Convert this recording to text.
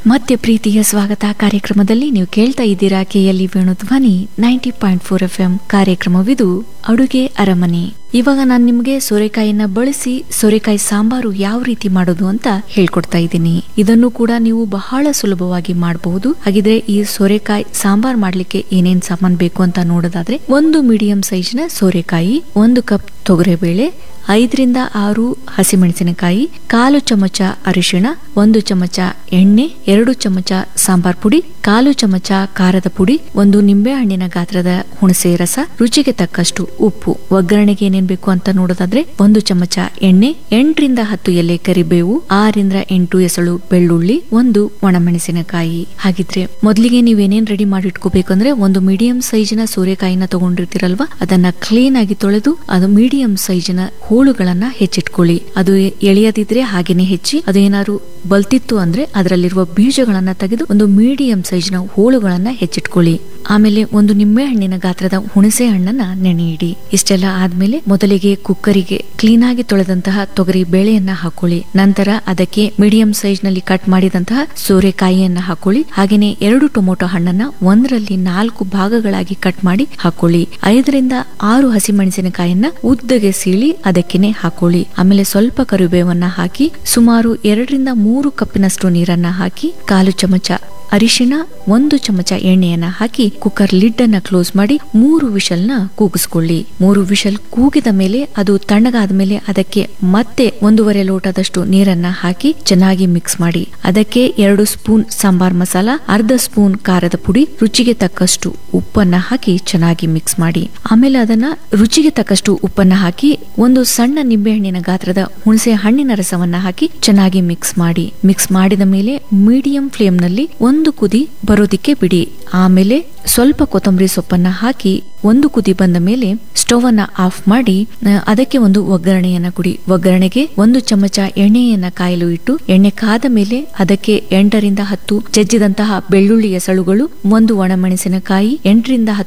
ಮತ್ತೆ ಪ್ರೀತಿಯ ಸ್ವಾಗತ ಕಾರ್ಯಕ್ರಮದಲ್ಲಿ ನೀವು ಕೇಳ್ತಾ ಇದ್ದೀರಾ KLE Venu Dhwani ninety point four F M ಕಾರ್ಯಕ್ರಮವಿದು ಅಡುಗೆ ಅರಮನೆ ಇವಾಗ ನಾನು ನಿಮಗೆ ಸೋರೆಕಾಯಿನ ಬಳಸಿ ಸೋರೆಕಾಯಿ ಸಾಂಬಾರು ಯಾವ ರೀತಿ ಮಾಡೋದು ಅಂತ ಹೇಳ್ಕೊಡ್ತಾ ಇದ್ದೀನಿ ಇದನ್ನು ಕೂಡ ನೀವು ಬಹಳ ಸುಲಭವಾಗಿ ಮಾಡಬಹುದು ಹಾಗಿದ್ರೆ ಈ ಸೋರೆಕಾಯಿ ಸಾಂಬಾರ್ ಮಾಡ್ಲಿಕ್ಕೆ ಏನೇನ್ ಸಾಮಾನ್ ಬೇಕು ಅಂತ ನೋಡೋದಾದ್ರೆ ಒಂದು ಮೀಡಿಯಂ ಸೈಜ್ನ ಸೋರೆಕಾಯಿ ಒಂದು ಕಪ್ ತೊಗರೆಬೇಳೆ ಐದರಿಂದ ಆರು ಹಸಿಮೆಣಸಿನಕಾಯಿ ಕಾಲು ಚಮಚ ಅರಿಶಿಣ ಒಂದು ಚಮಚ ಎಣ್ಣೆ ಎರಡು ಚಮಚ ಸಾಂಬಾರ್ ಪುಡಿ ಕಾಲು ಚಮಚ ಖಾರದ ಪುಡಿ ಒಂದು ನಿಂಬೆ ಹಣ್ಣಿನ ಗಾತ್ರದ ಹುಣಸೆ ರಸ ರುಚಿಗೆ ತಕ್ಕಷ್ಟು ಉಪ್ಪು ಒಗ್ಗರಣೆಗೆ ಏನೇನ್ ಬೇಕು ಅಂತ ನೋಡೋದಾದ್ರೆ ಒಂದು ಚಮಚ ಎಣ್ಣೆ ಎಂಟರಿಂದ ಹತ್ತು ಎಲೆ ಕರಿಬೇವು ಆರಿಂದ ಎಂಟು ಎಸಳು ಬೆಳ್ಳುಳ್ಳಿ ಒಂದು ಒಣಮೆಣಸಿನಕಾಯಿ ಹಾಗಿದ್ರೆ ಮೊದಲಿಗೆ ನೀವೇನೇನ್ ರೆಡಿ ಮಾಡಿ ಇಟ್ಕೋಬೇಕಂದ್ರೆ ಒಂದು ಮೀಡಿಯಂ ಸೈಜಿನ ಸೂರ್ಯಕಾಯಿನ ತಗೊಂಡಿರ್ತೀರಲ್ವಾ ಅದನ್ನ ಕ್ಲೀನ್ ಆಗಿ ತೊಳೆದು ಅದು ಮೀಡಿಯಂ ಸೈಜಿನ ಹೋಳುಗಳನ್ನ ಹೆಚ್ಚಿಟ್ಕೊಳ್ಳಿ ಅದು ಎಳೆಯದಿದ್ರೆ ಹಾಗೇನೆ ಹೆಚ್ಚಿ ಅದೇನಾದ್ರು ಬಲ್ತಿತ್ತು ಅಂದ್ರೆ ಅದರಲ್ಲಿರುವ ಬೀಜಗಳನ್ನ ತೆಗೆದು ಒಂದು ಮೀಡಿಯಂ ಸೈಜ್ನ ಹೋಳುಗಳನ್ನ ಹೆಚ್ಚಿಟ್ಕೊಳ್ಳಿ ಆಮೇಲೆ ಒಂದು ನಿಂಬೆ ಹಣ್ಣಿನ ಗಾತ್ರದ ಹುಣಸೆ ಹಣ್ಣನ್ನ ನೆನೆಯಿಡಿ ಇಷ್ಟೆಲ್ಲ ಆದ್ಮೇಲೆ ಮೊದಲಿಗೆ ಕುಕ್ಕರಿಗೆ ಕ್ಲೀನ್ ಆಗಿ ತೊಳೆದಂತಹ ತೊಗರಿ ಬೇಳೆಯನ್ನ ಹಾಕೊಳ್ಳಿ ನಂತರ ಅದಕ್ಕೆ ಮೀಡಿಯಂ ಸೈಜ್ ನಲ್ಲಿ ಕಟ್ ಮಾಡಿದಂತಹ ಸೋರೆಕಾಯಿಯನ್ನ ಹಾಕೊಳ್ಳಿ ಹಾಗೇನೆ ಎರಡು ಟೊಮೊಟೊ ಹಣ್ಣನ್ನ ಒಂದರಲ್ಲಿ ನಾಲ್ಕು ಭಾಗಗಳಾಗಿ ಕಟ್ ಮಾಡಿ ಹಾಕೊಳ್ಳಿ ಐದರಿಂದ ಆರು ಹಸಿಮೆಣಸಿನಕಾಯನ್ನ ಉದ್ದಗೆ ಸೀಳಿ ಅದಕ್ಕೆನೆ ಹಾಕೊಳ್ಳಿ ಆಮೇಲೆ ಸ್ವಲ್ಪ ಕರಿಬೇವನ್ನ ಹಾಕಿ ಸುಮಾರು ಎರಡರಿಂದ ಮೂರು ಕಪ್ಪಿನಷ್ಟು ನೀರನ್ನ ಹಾಕಿ ಕಾಲು ಚಮಚ ಅರಿಶಿಣ ಒಂದು ಚಮಚ ಎಣ್ಣೆಯನ್ನ ಹಾಕಿ ಕುಕ್ಕರ್ ಲಿಡ್ ಅನ್ನ ಕ್ಲೋಸ್ ಮಾಡಿ ಮೂರು ವಿಷಲ್ನ ಕೂಗಿಸ್ಕೊಳ್ಳಿ ಮೂರು ವಿಷಲ್ ಕೂಗಿದ ಮೇಲೆ ಅದು ತಣ್ಣಗಾದ ಮೇಲೆ ಅದಕ್ಕೆ ಮತ್ತೆ ಒಂದೂವರೆ ಲೋಟದಷ್ಟು ನೀರನ್ನ ಹಾಕಿ ಚೆನ್ನಾಗಿ ಮಿಕ್ಸ್ ಮಾಡಿ ಅದಕ್ಕೆ ಎರಡು ಸ್ಪೂನ್ ಸಾಂಬಾರ್ ಮಸಾಲ ಅರ್ಧ ಸ್ಪೂನ್ ಖಾರದ ಪುಡಿ ರುಚಿಗೆ ತಕ್ಕಷ್ಟು ಉಪ್ಪನ್ನ ಹಾಕಿ ಚೆನ್ನಾಗಿ ಮಿಕ್ಸ್ ಮಾಡಿ ಆಮೇಲೆ ಅದನ್ನ ರುಚಿಗೆ ತಕ್ಕಷ್ಟು ಉಪ್ಪನ್ನ ಹಾಕಿ ಒಂದು ಸಣ್ಣ ನಿಂಬೆಹಣ್ಣಿನ ಗಾತ್ರದ ಹುಣಸೆ ಹಣ್ಣಿನ ರಸವನ್ನ ಹಾಕಿ ಚೆನ್ನಾಗಿ ಮಿಕ್ಸ್ ಮಾಡಿ ಮಿಕ್ಸ್ ಮಾಡಿದ ಮೇಲೆ ಮೀಡಿಯಂ ಫ್ಲೇಮ್ ನಲ್ಲಿ ಒಂದು ಕುದಿ ಬರೋದಿಕ್ಕೆ ಬಿಡಿ ಆಮೇಲೆ ಸ್ವಲ್ಪ ಕೊತ್ತಂಬರಿ ಸೊಪ್ಪನ್ನ ಹಾಕಿ ಒಂದು ಕುದಿ ಬಂದ ಮೇಲೆ ಸ್ಟವ್ ಅನ್ನ ಆಫ್ ಮಾಡಿ ಆ, ಅದಕ್ಕೆ ಒಂದು ಒಗ್ಗರಣೆಯನ್ನ ಕುಡಿ ಒಗ್ಗರಣೆಗೆ ಒಂದು ಚಮಚ ಎಣ್ಣೆಯನ್ನ ಕಾಯಲು ಇಟ್ಟು ಎಣ್ಣೆ ಕಾದ ಮೇಲೆ ಅದಕ್ಕೆ ಎಂಟರಿಂದ ಹತ್ತು ಜಜ್ಜಿದಂತಹ ಬೆಳ್ಳುಳ್ಳಿಯ ಸಳುಗಳು ಒಂದು ಒಣಮೆಣಸಿನಕಾಯಿ ಎಂಟರಿಂದ ಹತ್ತು